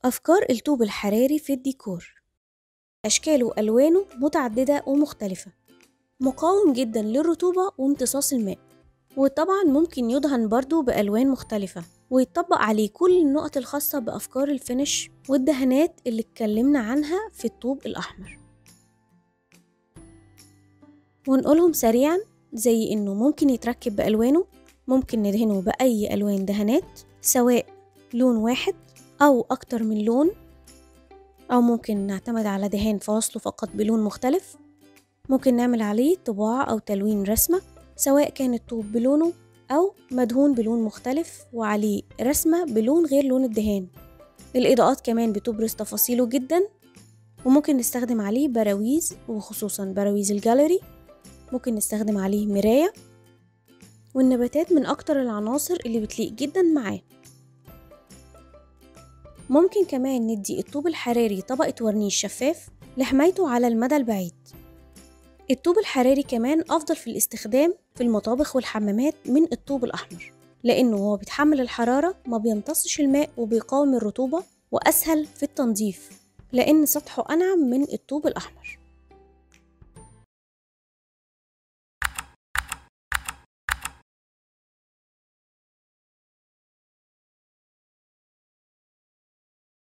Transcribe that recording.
أفكار الطوب الحراري في الديكور أشكاله وألوانه متعددة ومختلفة مقاوم جدا للرطوبة وامتصاص الماء وطبعا ممكن يدهن برضو بألوان مختلفة ويطبق عليه كل النقط الخاصة بأفكار الفينش والدهانات اللي اتكلمنا عنها في الطوب الأحمر ونقولهم سريعا زي إنه ممكن يتركب بألوانه ممكن ندهنه بأي ألوان دهانات سواء لون واحد أو أكتر من لون أو ممكن نعتمد على دهان فواصله فقط بلون مختلف ممكن نعمل عليه طباعة أو تلوين رسمة سواء كان الطوب بلونه أو مدهون بلون مختلف وعليه رسمة بلون غير لون الدهان الإضاءات كمان بتبرز تفاصيله جدا وممكن نستخدم عليه براويز وخصوصا براويز الجاليري ممكن نستخدم عليه مراية والنباتات من أكتر العناصر اللي بتليق جدا معاه ممكن كمان ندي الطوب الحراري طبقة ورنيش شفاف لحمايته على المدى البعيد الطوب الحراري كمان أفضل في الاستخدام في المطابخ والحمامات من الطوب الأحمر لأنه هو بيتحمل الحرارة ما بيمتصش الماء وبيقاوم الرطوبة وأسهل في التنظيف لأن سطحه أنعم من الطوب الأحمر